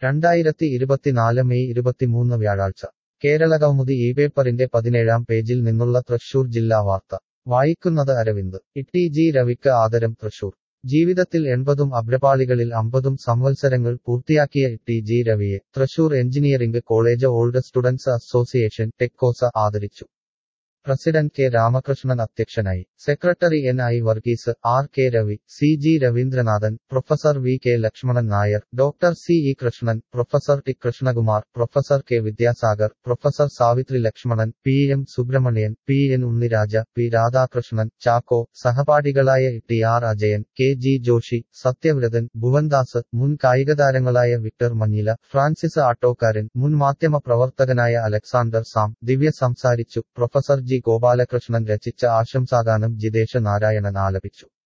രണ്ടായിരത്തി ഇരുപത്തിനാല് മെയ് ഇരുപത്തിമൂന്ന് വ്യാഴാഴ്ച കേരളകൗമുദി ഈ പേപ്പറിന്റെ പതിനേഴാം പേജിൽ നിന്നുള്ള തൃശൂർ ജില്ലാ വാർത്ത വായിക്കുന്നത് അരവിന്ദ് ഇട്ടി ജി രവിക്ക് ആദരം തൃശൂർ ജീവിതത്തിൽ എൺപതും അഭ്രപാളികളിൽ അമ്പതും സംവത്സരങ്ങൾ പൂർത്തിയാക്കിയ ടി ജി രവിയെ Thrissur engineering college old students association Tecosa ആദരിച്ചു പ്രസിഡന്റ് കെ രാമകൃഷ്ണൻ അധ്യക്ഷനായി secretary N I Varghese R K Ravi C G Raveendranathan professor V K Lakshmanan Nair doctor C E Krishnan professor T Krishnakumar professor K Vidyasagar professor Savithri Lakshmanan P M Subrahmanian P N Unniraja P Radhakrishnan Chacko സഹപാഠികളായ T R Ajayan K G Joshi Sathyavrathan Bhuvandas മുൻ കായികതാരങ്ങളായ Victor മഞ്ഞില Francis ആട്ടോക്കാരൻ മുൻ മാധ്യമ പ്രവർത്തകനായ Alexander Sam ദിവ്യ സംസാരിച്ചു professor G Gopalakrishnan രചിച്ച ആശംസാഗാനം ജിതേഷ് നാരായണൻ ആലപിച്ചു